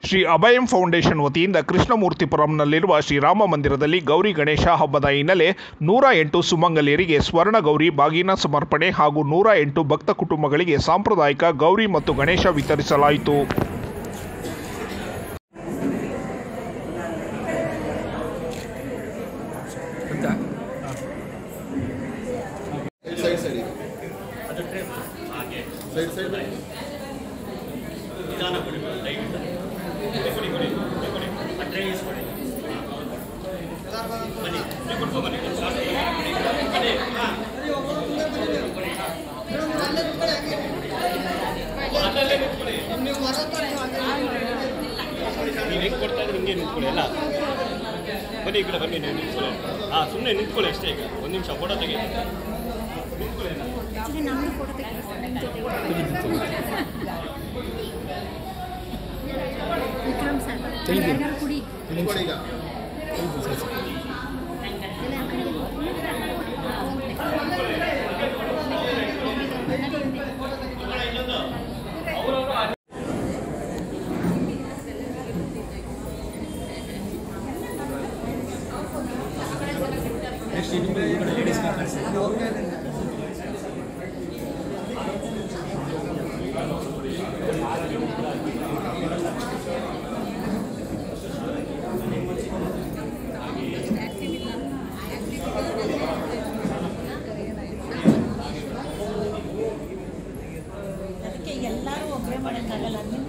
Shri ಅಭಯಂ foundation ವತಿಯಿಂದ ಕೃಷ್ಣಮೂರ್ತಿಪುರಂನಲ್ಲಿರುವ ಶ್ರೀರಾಮ ಮಂದಿರದಲ್ಲಿ ಗೌರಿ ಗಣೇಶ ಹಬ್ಬದ ಹಿನ್ನೆಲೆ ನೂರ ಎಂಟು ಸುಮಂಗಲಿಯರಿಗೆ ಸ್ವರ್ಣ ಗೌರಿ ಬಾಗಿನ ಸಮರ್ಪಣೆ ಹಾಗೂ ನೂರ ಎಂಟು ಭಕ್ತ ಕುಟುಂಬಗಳಿಗೆ ಸಾಂಪ್ರದಾಯಿಕ ಗೌರಿ ಮತ್ತು ಗಣೇಶ ವಿತರಿಸಲಾಯಿತು ಸೈಡ್ ಸೈಡ್ ಇದೆ ಸೈಡ್ ಸೈಡ್ ನೀವು ಹೆಂಗೆ ಕೊಡ್ತಾ ಇದ್ರೆ ಹಿಂಗೆ ನಿಂತ್ಕೊಳ್ಳಿ ಎಲ್ಲ ಬನ್ನಿ ಈ ಕಡೆ ಬನ್ನಿ ನೀವು ನಿಂತ್ಕೊಳ್ಳಿ ಹಾಂ ಸುಮ್ಮನೆ ನಿಂತ್ಕೊಳ್ಳಿ ಅಷ್ಟೇ ಈಗ ಒಂದು ನಿಮಿಷ ಫೋಟೋ ತೆಗಿ ಆಕ್ಚುಲಿ ನಮ್ಮದು ಫೋಟೋ ತೆಗೆದು ನಿಮ್ಮ ಜೊತೆಗೆ ವಿಕ್ರಮ್ ಸರ್ ಯಾರ್ಯಾರು ಕುಡಿ ನಿಂತ್ಕೊಳ್ಳಿ ಈಗ ಎಲ್ಲ ಆ ಕಡೆಗೆ ಅದಕ್ಕೆ ಎಲ್ಲರೂ ಒಬ್ಬರೇ ಮಾಡೋಕ್ಕಾಗಲ್ಲ ನಿಮ್ಮ